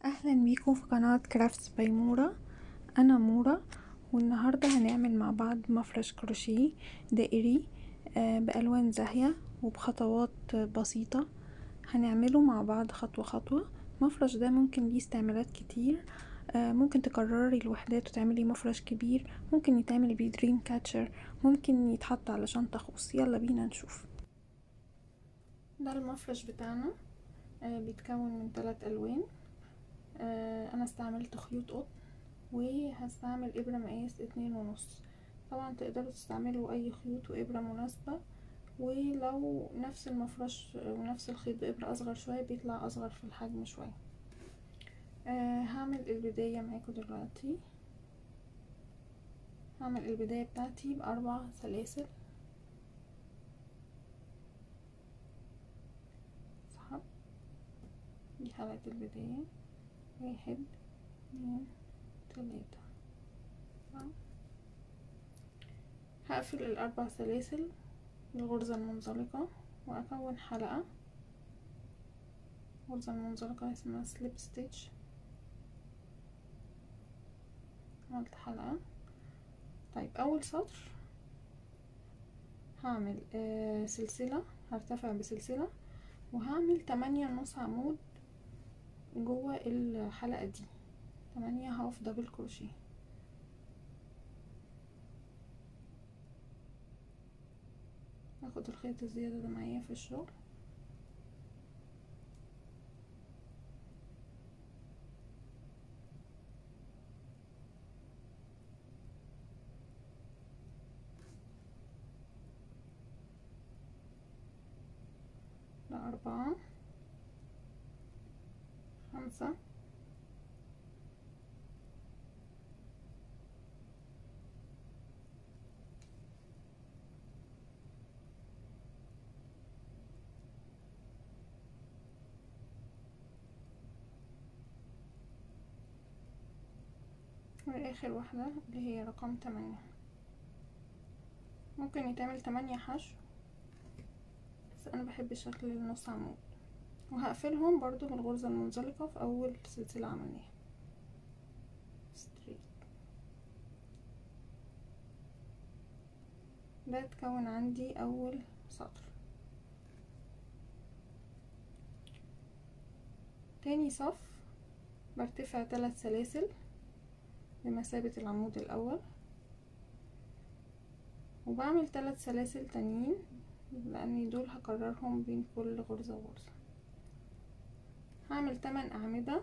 اهلا بيكم في قناة كرافتس باي مورا انا مورا والنهاردة هنعمل مع بعض مفرش كروشيه دائري آه، بالوان زاهية وبخطوات بسيطة هنعمله مع بعض خطوة خطوة المفرش ده ممكن ليه استعمالات كتير آه، ممكن تكرري الوحدات وتعملي مفرش كبير ممكن يتعمل بيه دريم كاتشر ممكن يتحط على شنطة خوص يلا بينا نشوف ده المفرش بتاعنا آه، بيتكون من ثلاث الوان آه، انا استعملت خيوط قطن وهستعمل ابرة مقاس اتنين ونص طبعا تقدروا تستعملوا اي خيوط وابرة مناسبة ولو نفس المفرش ونفس الخيط بابرة اصغر شوية بيطلع اصغر في الحجم شوية أه هعمل البداية معاكم دلوقتي هعمل البداية بتاعتي باربع سلاسل سحب دي حلقة البداية واحد اتنين تلاتة هقفل الأربع سلاسل الغرزة المنزلقة وأكون حلقة الغرزة المنزلقة اسمها سليب ستيتش عملت حلقة طيب أول سطر هعمل آه سلسلة هرتفع بسلسلة وهعمل تمانية نص عمود جوه الحلقة دي تمانية هاف دبل كروشيه هاخد الخيط الزيادة ده معايا في الشغل ده أربعة خمسة واخر واحدة اللي هي رقم تمانية ممكن يتعمل تمانية حشو بس انا بحب شكل النص عمود وهقفلهم برضو بالغرزة المنزلقة في اول سلسلة عملناها ده اتكون عندي اول سطر تاني صف برتفع ثلاث سلاسل بمثابة العمود الأول وبعمل ثلاث سلاسل تانيين لأني دول هكررهم بين كل غرزة وغرزة هعمل تمن أعمدة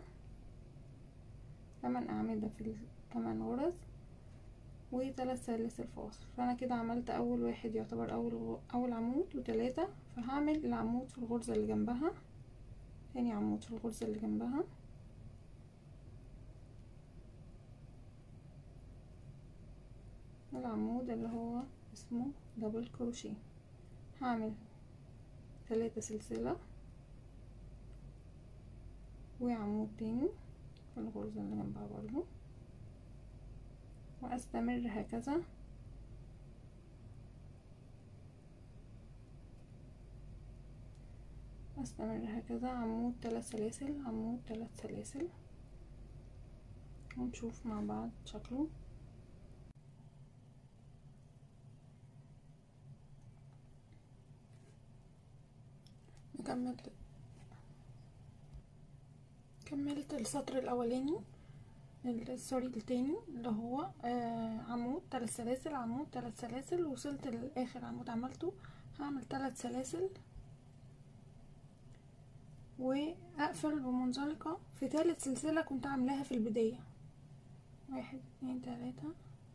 تمن أعمدة في التمن غرز وثلاث سلاسل فاصل فأنا كده عملت أول واحد يعتبر أول أول عمود وتلاتة فهعمل العمود في الغرزة اللي جنبها تاني عمود في الغرزة اللي جنبها العمود اللي هو اسمه دبل كروشيه هعمل ثلاثة سلسلة وعمود تاني في الغرزة اللي جنبها برضو واستمر هكذا استمر هكذا عمود ثلاث سلاسل عمود ثلاث سلاسل ونشوف مع بعض شكله كملت كملت السطر الاولاني سوري التاني اللي هو آه عمود ثلاث سلاسل عمود ثلاث سلاسل وصلت لاخر عمود عملته هعمل ثلاث سلاسل واقفل بمنزلقه في ثالث سلسله كنت عاملاها في البدايه واحد اتنين تلاته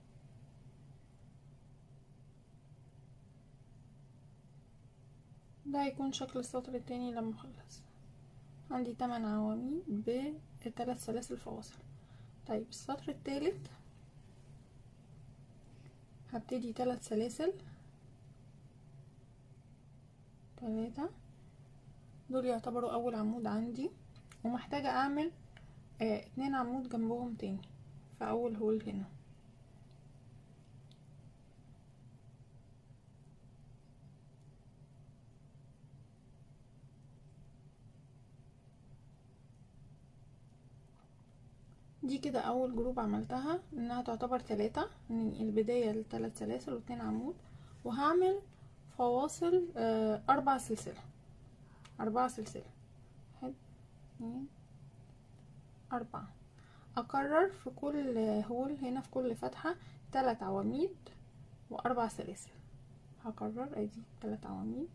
ده هيكون شكل السطر التاني لما اخلص عندي تمن عواميد بثلاث سلاسل فواصل طيب السطر التالت هبتدي ثلاث سلاسل تلاتة دول يعتبروا اول عمود عندي ومحتاجة اعمل آه اتنين عمود جنبهم تاني في اول هول هنا دي كده اول جروب عملتها انها تعتبر تلاتة من البداية لتلات سلاسل واتنين عمود وهعمل فواصل آه اربع سلسلة اربعة سلسلة واحد اتنين اربعة اكرر في كل هول هنا في كل فتحة تلات عواميد واربع سلاسل هكرر ادي تلات عواميد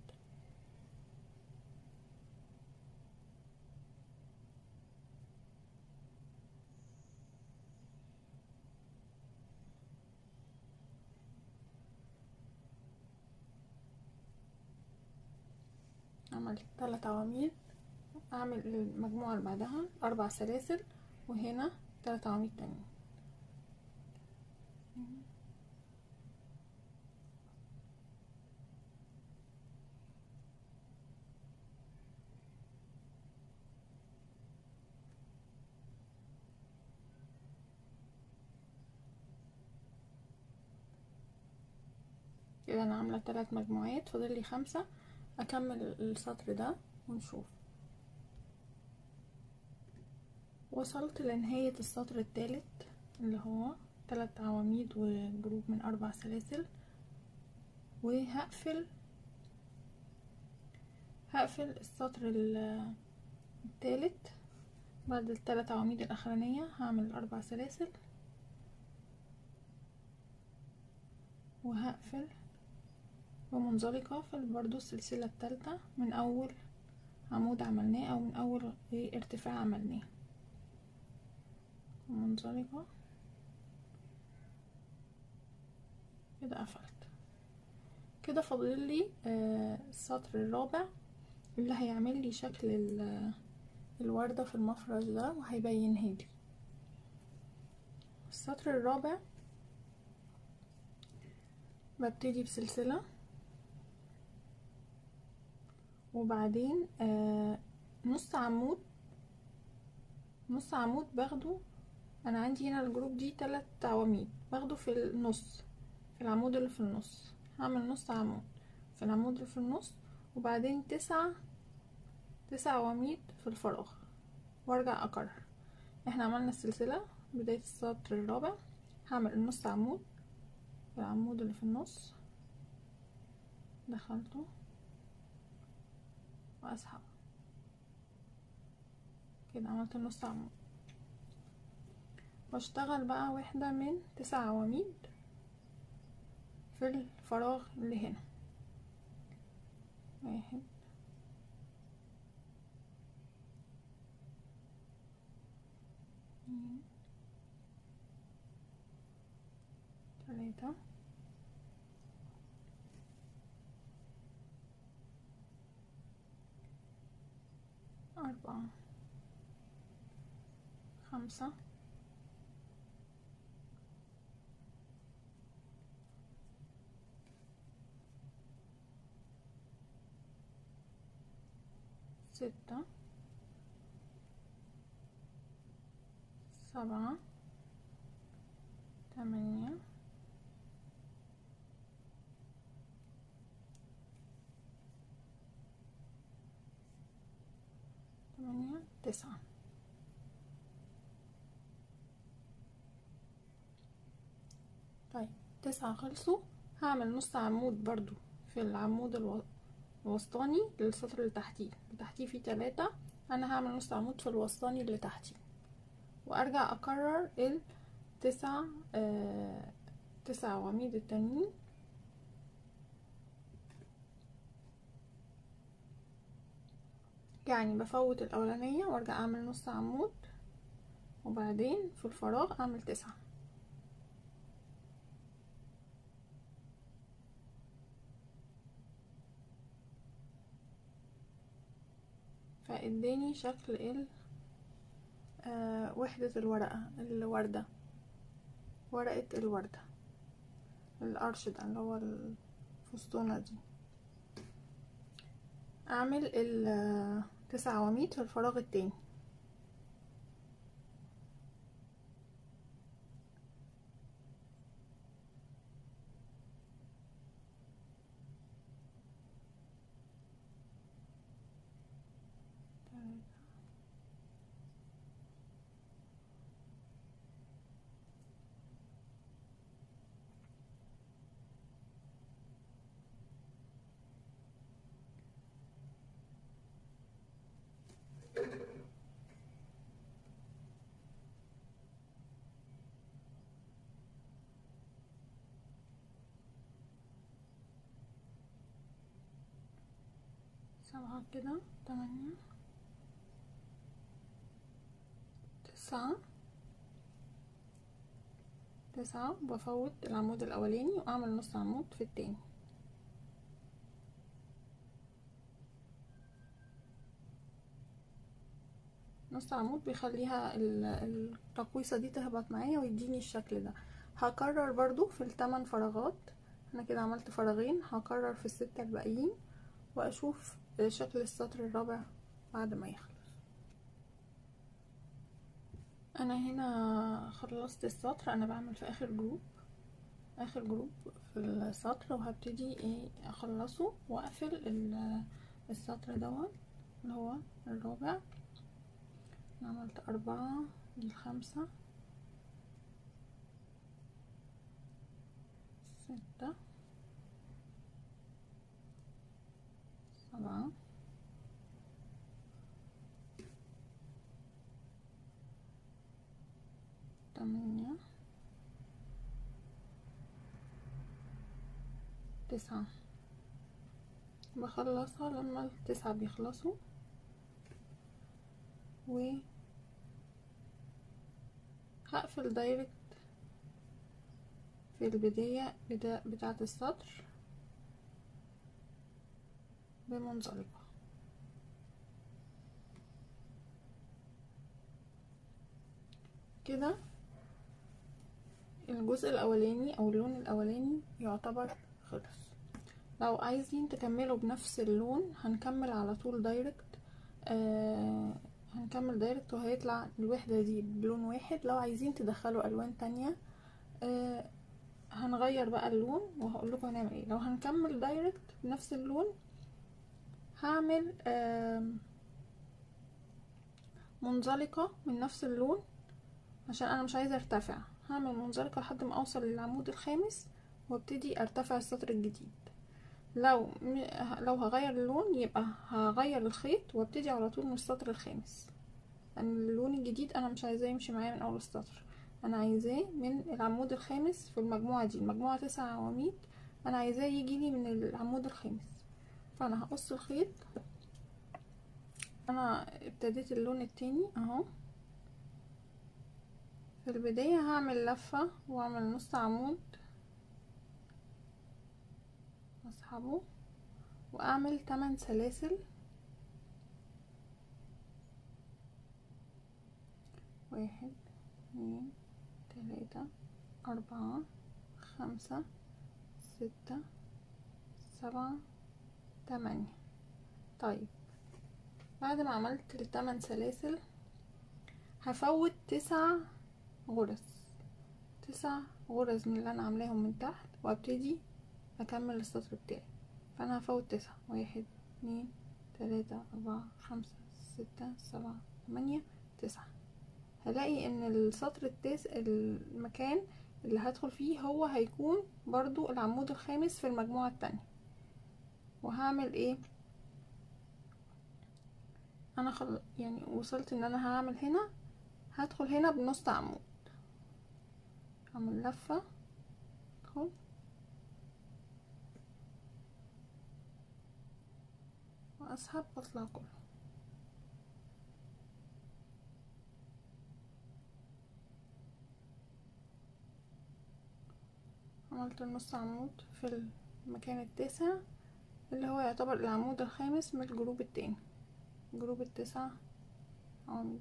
عملت تلات عواميد اعمل المجموعة اللي بعدها اربع سلاسل وهنا تلات عواميد تانيين كده انا عاملة تلات مجموعات فاضل لي خمسة اكمل السطر ده ونشوف وصلت لنهاية السطر التالت اللي هو تلات عواميد وجروب من اربع سلاسل وهقفل هقفل السطر التالت بعد التلات عواميد الاخرانية هعمل اربع سلاسل وهقفل ومنزلقة في برضو السلسلة التالتة من أول عمود عملناه أو من أول ارتفاع عملناه منزلقة كده قفلت كده فاضل لي آه السطر الرابع اللي هيعمل لي شكل الوردة في المفرش ده وهيبينها لي السطر الرابع ببتدي بسلسلة وبعدين آه نص عمود نص عمود باخده انا عندي هنا الجروب دي تلات عواميد باخده في النص في العمود اللي في النص هعمل نص عمود في العمود اللي في النص وبعدين تسع تسع عواميد في الفراغ وارجع اكرر احنا عملنا السلسلة بداية السطر الرابع هعمل النص عمود في العمود اللي في النص دخلته واسحب كده عملت النص عمود واشتغل بقى واحدة من تسع عواميد في الفراغ اللي هنا واحد اتنين تلاتة أربعة خمسة ستة سبعة تمانية تمانية تسعة طيب تسعة خلصوا هعمل نص عمود برضو في العمود الو... الوسطاني للسطر اللي تحتيه اللي تحتيه فيه تلاتة انا هعمل نص عمود في الوسطاني اللي تحتيه وارجع اكرر التسع آه تسع عواميد التانيين يعني بفوت الاولانية وارجع اعمل نص عمود وبعدين في الفراغ اعمل تسعة فاداني شكل ال آه وحدة الورقة الوردة ورقة الوردة القرش ده اللي هو الفستونة دي اعمل التسع عواميد في الفراغ التاني سبعة كده تمانية تسعة تسعة بفوت العمود الأولاني وأعمل نص عمود في التاني نص عمود بيخليها التقويصة دي تهبط معايا ويديني الشكل ده هكرر برضو في التمن فراغات انا كده عملت فراغين هكرر في الستة الباقيين واشوف شكل السطر الرابع بعد ما يخلص انا هنا خلصت السطر انا بعمل في اخر جروب اخر جروب في السطر وهبتدي ايه اخلصه واقفل السطر دوت اللي هو الرابع عملت أربعة دي الخمسة ستة سبعة تمانية تسعة بخلصها لما التسعة بيخلصوا و هقفل دايركت في البداية بتا بتاعة السطر بمنزلقة كده الجزء الاولاني او اللون الاولاني يعتبر خلص لو عايزين تكملوا بنفس اللون هنكمل على طول دايركت آه هنكمل دايركت وهيطلع الوحدة دي بلون واحد لو عايزين تدخلوا الوان تانية آه هنغير بقى اللون وهقول لكم هنعمل ايه لو هنكمل دايركت بنفس اللون هعمل آه منزلقة من نفس اللون عشان انا مش عايزة ارتفع هعمل منزلقة لحد ما اوصل للعمود الخامس وابتدي ارتفع السطر الجديد لو لو هغير اللون يبقى هغير الخيط وابتدي على طول من السطر الخامس لان يعني اللون الجديد انا مش عايزاه يمشي معايا من اول السطر انا عايزاه من العمود الخامس في المجموعه دي المجموعه تسع عواميد انا عايزاه يجي لي من العمود الخامس فانا هقص الخيط انا ابتديت اللون التاني اهو في البدايه هعمل لفه واعمل نص عمود اسحبه واعمل 8 سلاسل واحد اتنين تلاتة أربعة خمسة ستة سبعة تمانية طيب بعد ما عملت التمن سلاسل هفوت تسع غرز تسع غرز من اللي انا عاملاهم من تحت وابتدي اكمل السطر بتاعي فانا هفوت تسعة واحد اتنين تلاتة اربعة خمسة ستة سبعة تمانية تسعة هلاقي ان السطر التاس المكان اللي هدخل فيه هو هيكون برضو العمود الخامس في المجموعة التانية وهعمل ايه انا خل... يعني وصلت ان انا هعمل هنا هدخل هنا بنص عمود اعمل لفة ادخل واسحب واطلع كله عملت النص عمود في المكان التاسع اللي هو يعتبر العمود الخامس من الجروب التاني جروب التسع عمود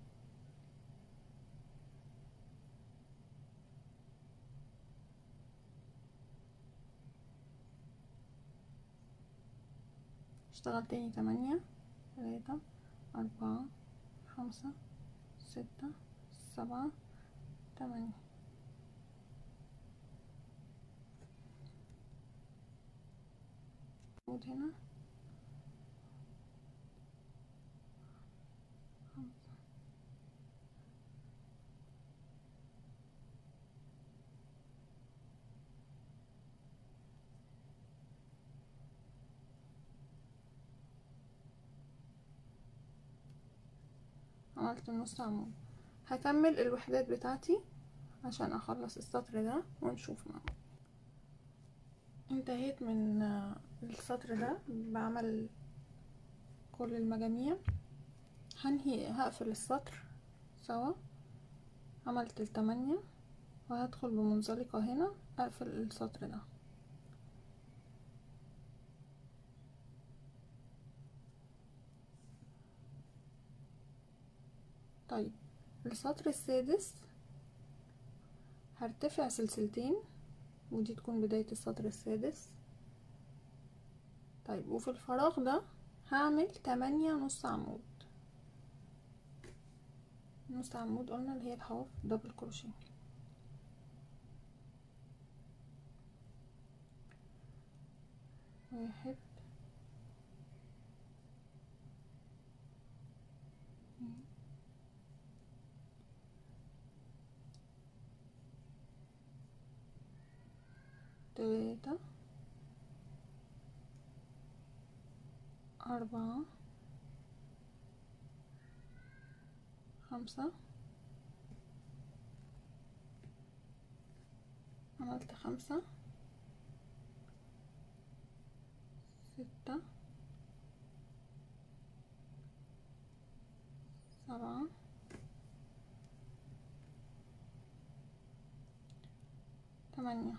اشتغل تاني تمانية تلاتة أربعة خمسة ستة سبعة تمانية عمود هنا خمسة عملت النص عمود هكمل الوحدات بتاعتي عشان اخلص السطر ده ونشوف مع بعض انتهيت من السطر ده بعمل كل المجاميع هنهي هقفل السطر سوا عملت التمانية وهدخل بمنزلقة هنا اقفل السطر ده طيب السطر السادس هرتفع سلسلتين ودي تكون بداية السطر السادس طيب وفي الفراغ ده هعمل تمانية نص عمود نص عمود قلنا اللي هي الحواف دبل كروشيه واحد اتنين تلاتة أربعة خمسة عملت خمسة ستة سبعة تمانية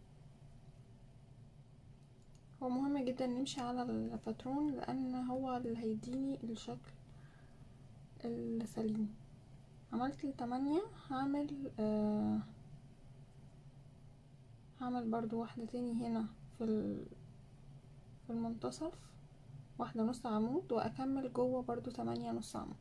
هو مهم جدا نمشي على الباترون لان هو اللي هيديني الشكل السليم عملت التمانية هعمل آه هعمل برضو واحدة تاني هنا في في المنتصف واحدة نص عمود واكمل جوه برضو تمانية نص عمود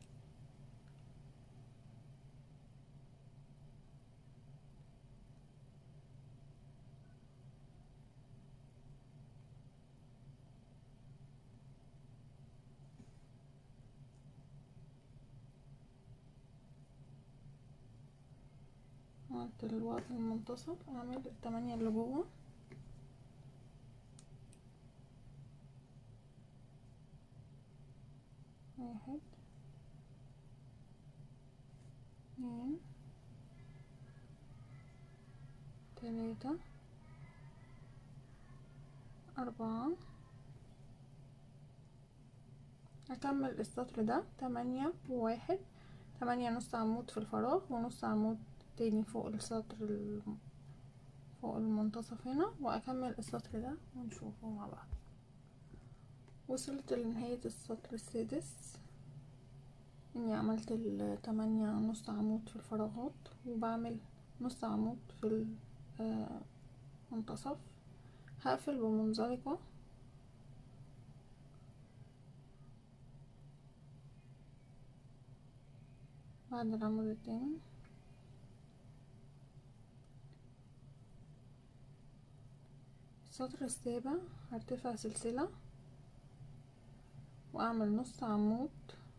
عملت الوقت المنتصف اعمل التمانية اللي جوه واحد اتنين تلاتة أربعة هكمل السطر ده تمانية وواحد تمانية نص عمود في الفراغ ونص عمود تاني فوق السطر ال... فوق المنتصف هنا واكمل السطر ده ونشوفه مع بعض وصلت لنهاية السطر السادس اني عملت التمانية نص عمود في الفراغات وبعمل نص عمود في المنتصف هقفل بمنزلقة بعد العمود التاني السطر السابع هرتفع سلسلة واعمل نص عمود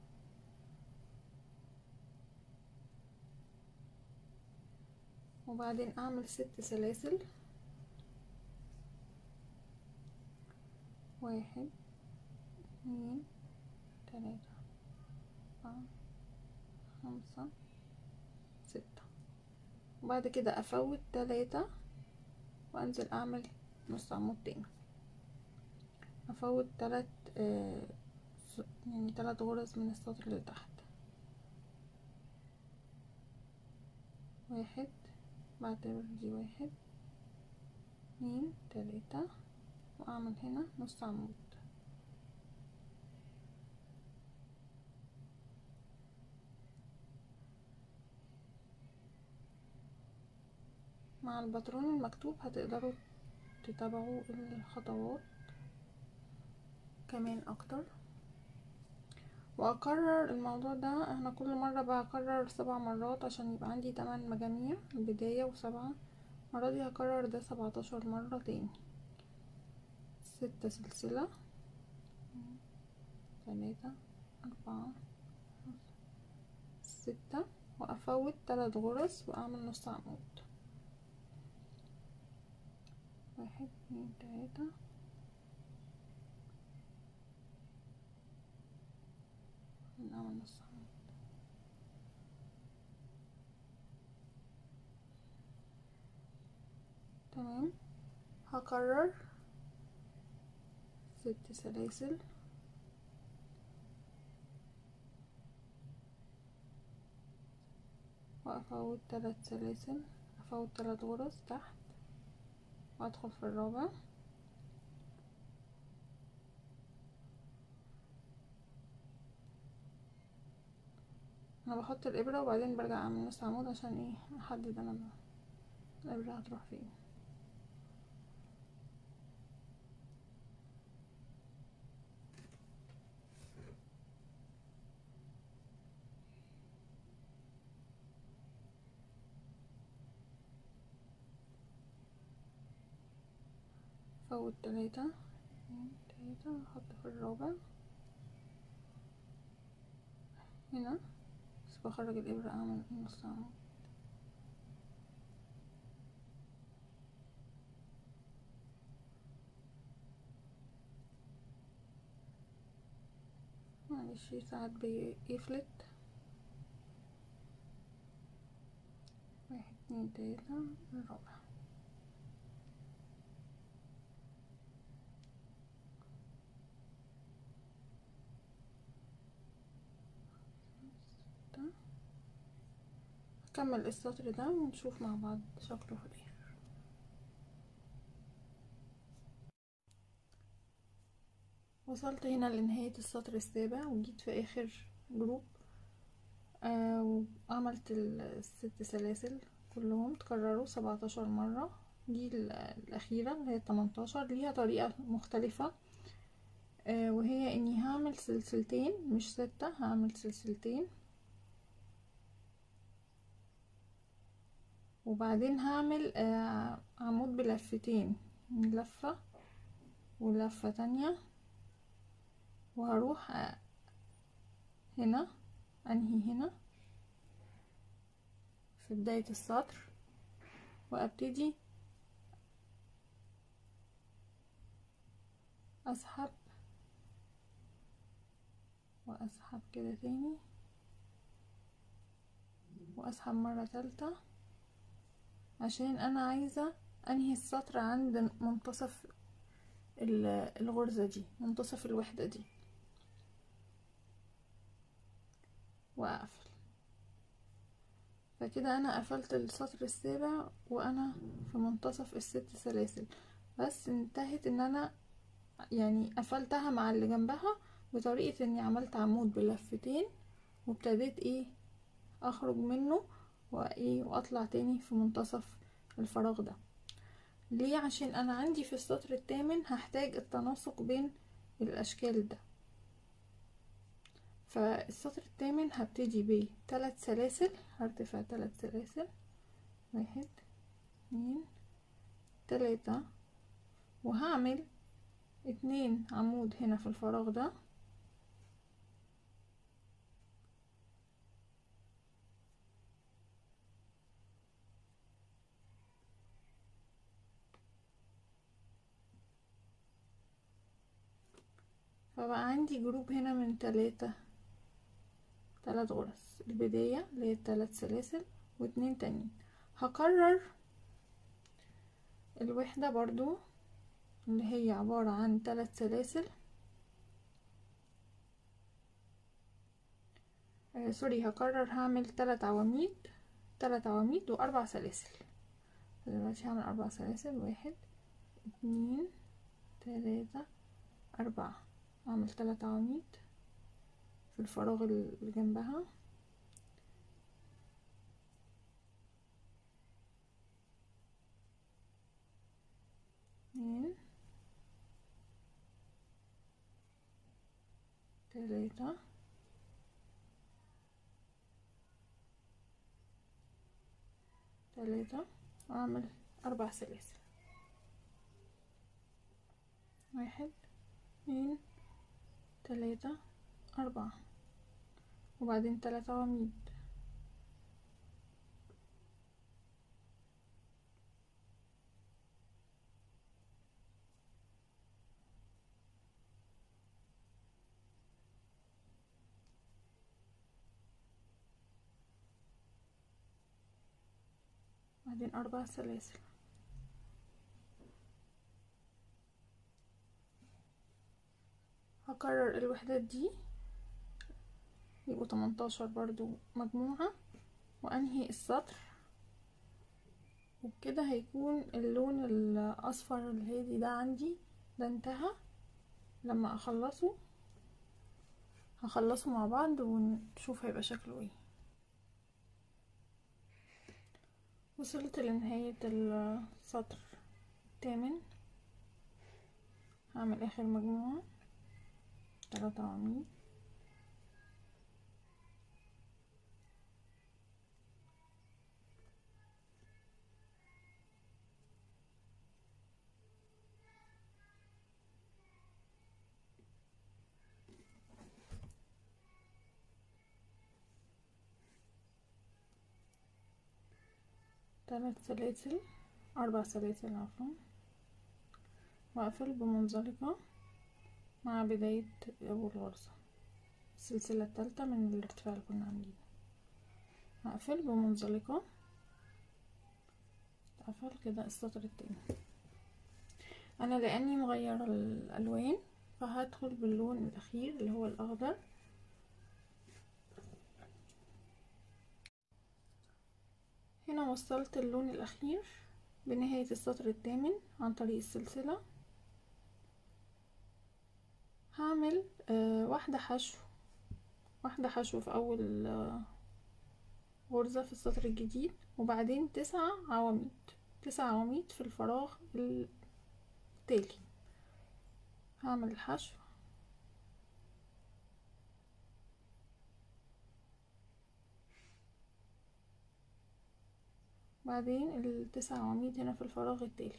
وبعدين اعمل ست سلاسل واحد اتنين تلاتة اربعة خمسة ستة وبعد كده افوت تلاتة وانزل اعمل نص عمود تاني افوت تلات آه يعني تلات غرز من السطر اللي تحت واحد بعتبر دي واحد اتنين تلاتة واعمل هنا نص عمود مع الباترون المكتوب هتقدروا تتابعوا الخطوات كمان اكتر واكرر الموضوع ده انا كل مرة بكرر سبع مرات عشان يبقى عندي تمن مجاميع البداية وسبعة المرة دي هكرر ده سبعتاشر مرة تاني ستة سلسلة تلاتة أربعة ستة وأفوت تلات غرز وأعمل نص عمود واحد اتنين تلاتة نعمل نص عمود تمام هكرر ست سلاسل وافوت تلات سلاسل افوت تلات غرز تحت وادخل في الرابع انا بحط الابرة وبعدين برجع اعمل نص عمود عشان ايه احدد انا الابرة هتروح فين فوت تلاتة اتنين تلاتة احط في الرابع هنا بس بخرج الابرة اعمل نص عمود معلش ساعات بيفلت واحد اتنين تلاتة الرابع ستة هكمل السطر ده ونشوف مع بعض شكله في الاخر وصلت هنا لنهاية السطر السابع وجيت في اخر جروب آه وعملت الست سلاسل كلهم تكرروا سبعتاشر مرة دي الأخيرة اللي هي تمنتاشر ليها طريقة مختلفة آه وهي اني هعمل سلسلتين مش ستة هعمل سلسلتين وبعدين هعمل آه عمود بلفتين لفة ولفة تانية وهروح آه هنا انهي هنا في بداية السطر وابتدي اسحب واسحب كده تاني واسحب مرة تالتة عشان انا عايزة انهي السطر عند منتصف الغرزة دي منتصف الوحدة دي واقفل فكده انا قفلت السطر السابع وانا في منتصف الست سلاسل بس انتهت ان انا يعني قفلتها مع اللي جنبها بطريقة اني عملت عمود بلفتين وابتديت ايه اخرج منه وايه واطلع تاني في منتصف الفراغ ده ليه عشان انا عندي في السطر الثامن هحتاج التناسق بين الاشكال ده فالسطر الثامن هبتدي بثلاث سلاسل هرتفع ثلاث سلاسل واحد اتنين تلاتة وهعمل اتنين عمود هنا في الفراغ ده فبقى عندي جروب هنا من تلاتة تلات غرز البداية اللي هي التلات سلاسل واتنين تانيين هكرر الوحدة برضو اللي هي عبارة عن تلات سلاسل آه سوري هكرر هعمل تلات عواميد تلات عواميد واربع سلاسل دلوقتي هعمل اربع سلاسل واحد اتنين تلاتة اربعة اعمل تلات عواميد في الفراغ اللي جنبها اتنين تلاتة تلاتة واعمل اربع سلاسل واحد اتنين تلاتة أربعة وبعدين تلاتة عواميد بعدين أربع سلاسل هكرر الوحدات دي يبقوا تمنتاشر برضو مجموعة وانهي السطر وبكده هيكون اللون الاصفر الهادي ده عندي ده انتهى لما اخلصه هخلصه مع بعض ونشوف هيبقى شكله ايه وصلت لنهاية السطر الثامن هعمل اخر مجموعة تلاتة عواميد ثلاث سلاسل أربع سلاسل عفوا وأقفل بمنزلقة مع بداية أول غرزة السلسلة التالتة من الارتفاع اللي كنا عاملينه هقفل بمنزلقة قفل كده السطر التاني أنا لأني مغيرة الألوان فهدخل باللون الأخير اللي هو الأخضر هنا وصلت اللون الأخير بنهاية السطر الثامن عن طريق السلسلة هعمل آه واحدة حشو واحدة حشو في أول آه غرزة في السطر الجديد وبعدين تسعة عواميد تسع عواميد في الفراغ التالي هعمل الحشو بعدين التسع عواميد هنا في الفراغ التالي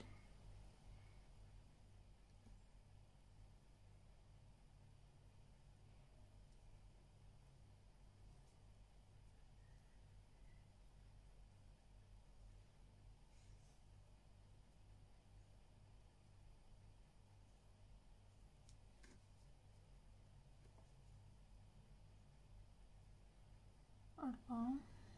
أربعة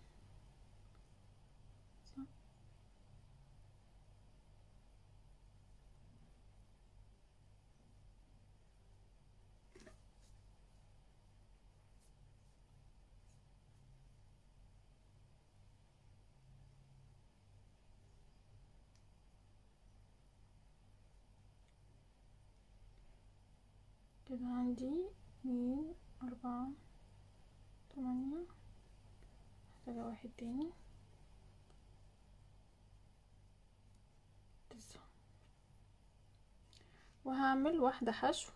كده عندي اتنين أربعة تمانية محتاجة واحد تاني تسعة وهعمل واحدة حشو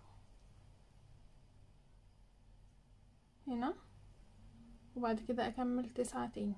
هنا وبعد كده أكمل تسعة تاني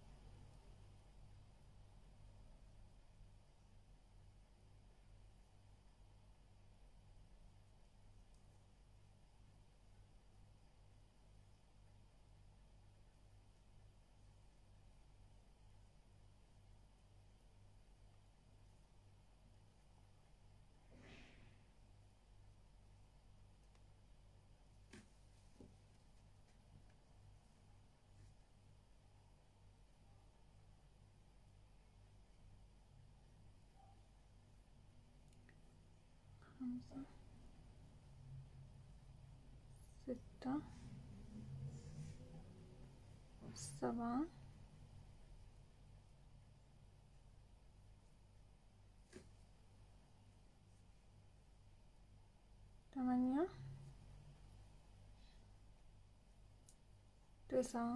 خمسة ستة سبعة تمانية تسعة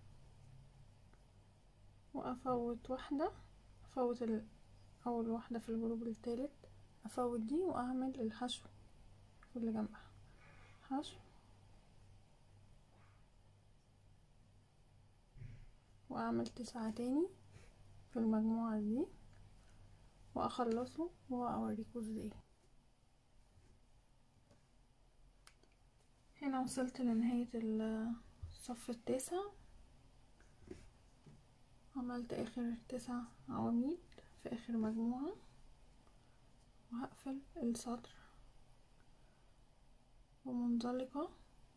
وأفوت واحدة أفوت أول واحدة في الجروب التالت افوت دي واعمل الحشو في اللي جنبها حشو واعمل تسعة تاني في المجموعة دي واخلصه واوريكم ازاي هنا وصلت لنهاية الصف التاسع عملت اخر تسع عواميد في اخر مجموعة وهقفل السطر ومنزلقة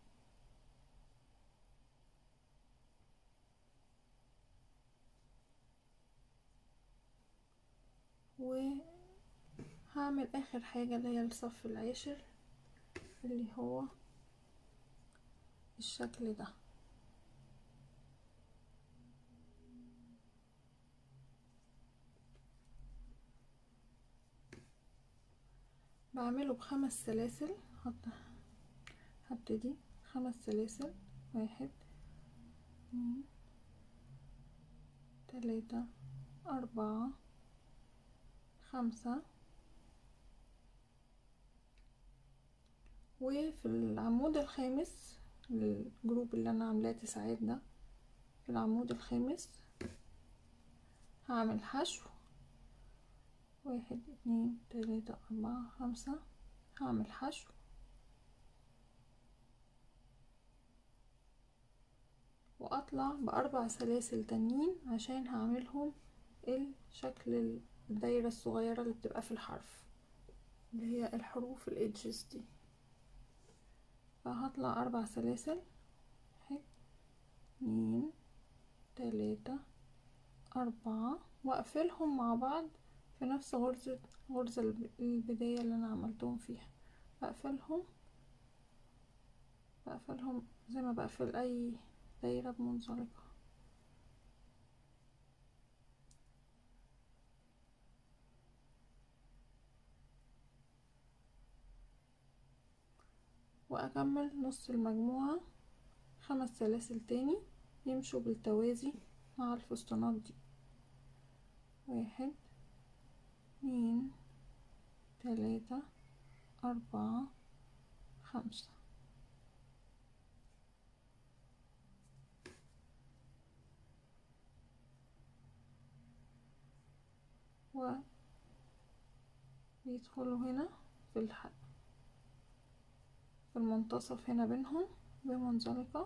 وهعمل اخر حاجة اللي هي الصف العاشر اللي هو الشكل ده بعمله بخمس سلاسل هحط هبتدي خمس سلاسل واحد اتنين تلاتة أربعة خمسة وفي العمود الخامس الجروب اللي انا عاملاه تسعات ده في العمود الخامس هعمل حشو واحد اتنين تلاتة أربعة خمسة هعمل حشو واطلع باربع سلاسل تانيين عشان هعملهم الشكل الدايرة الصغيرة اللي بتبقى في الحرف اللي هي الحروف الإدجز دي فهطلع أربع سلاسل واحد اتنين تلاتة أربعة وأقفلهم مع بعض في نفس غرزة غرزة البداية اللي أنا عملتهم فيها بقفلهم بقفلهم زي ما بقفل أي دايرة بمنزلقة واكمل نص المجموعة خمس سلاسل تاني يمشوا بالتوازي مع الفسطونات دي واحد اتنين تلاتة أربعة خمسة و بيدخلوا هنا في الحق في المنتصف هنا بينهم بمنزلقة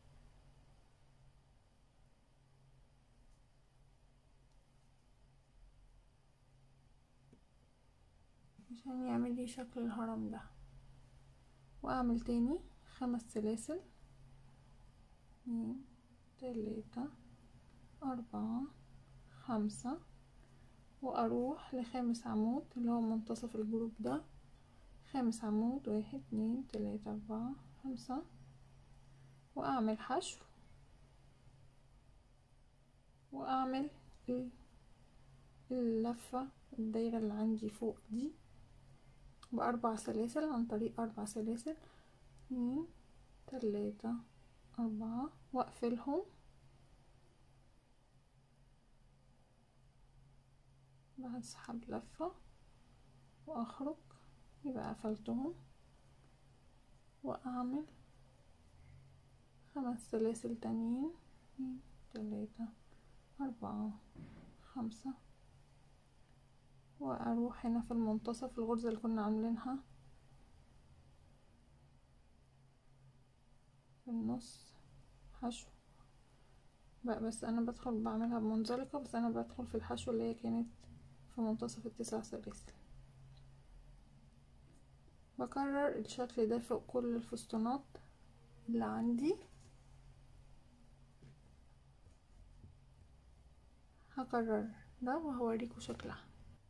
عشان يعمل لي شكل الهرم ده واعمل تاني خمس سلاسل اتنين تلاتة أربعة خمسة واروح لخامس عمود اللي هو منتصف الجروب ده خامس عمود واحد اتنين تلاتة أربعة خمسة وأعمل حشو وأعمل اللفة الدايرة اللي عندي فوق دي بأربع سلاسل عن طريق أربع سلاسل اتنين تلاتة أربعة وأقفلهم بسحب لفة وأخرج يبقى قفلتهم واعمل خمس سلاسل تانيين اتنين تلاتة أربعة خمسة واروح هنا في المنتصف الغرزة اللي كنا عاملينها في النص حشو بقى بس انا بدخل بعملها بمنزلقة بس انا بدخل في الحشو اللي هي كانت في منتصف التسع سلاسل بكرر الشكل ده فوق كل الفسطونات اللي عندي هكرر ده وهوريكم شكلها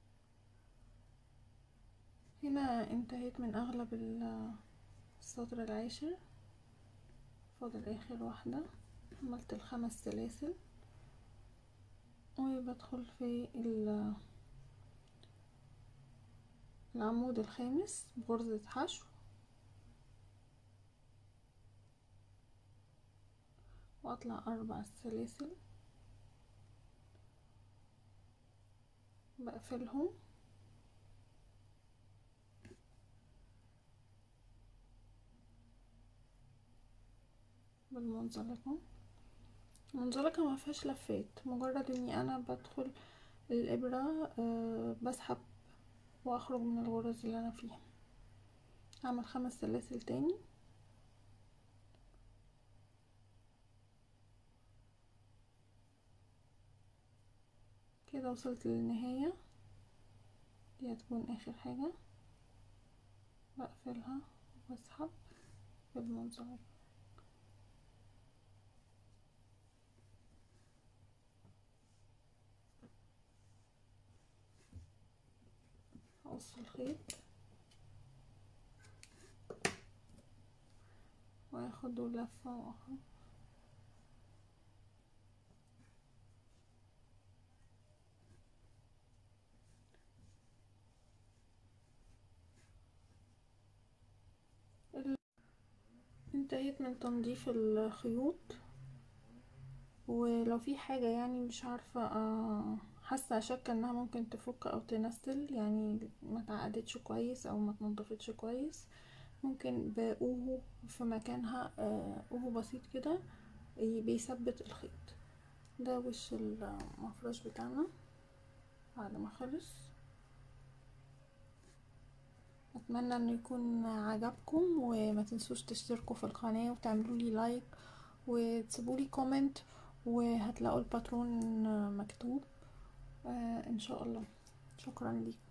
هنا انتهيت من اغلب السطر العاشر فاضل اخر واحدة عملت الخمس سلاسل وبدخل في العمود الخامس بغرزة حشو واطلع اربع سلاسل بقفلهم بالمنزلقة المنزلقة ما فيهاش لفات مجرد اني انا بدخل الابرة أه بسحب واخرج من الغرز اللي انا فيها هعمل خمس سلاسل تاني كده وصلت للنهاية دي هتكون اخر حاجة بقفلها واسحب بالمنظر هقص الخيط واخده لفة واخرج انتهيت من تنظيف الخيوط ولو في حاجة يعني مش عارفة اه حاسة شاكة انها ممكن تفك او تنسل يعني ما اتعقدتش كويس او ما اتنضفتش كويس ممكن باوهو في مكانها اوهو بسيط كده بيثبت الخيط ده وش المفرش بتاعنا بعد ما خلص اتمنى انه يكون عجبكم وما تنسوش تشتركوا في القناة وتعملوا لي لايك وتسيبوا لي كومنت وهتلاقوا الباترون مكتوب آه ان شاء الله شكرا ليكم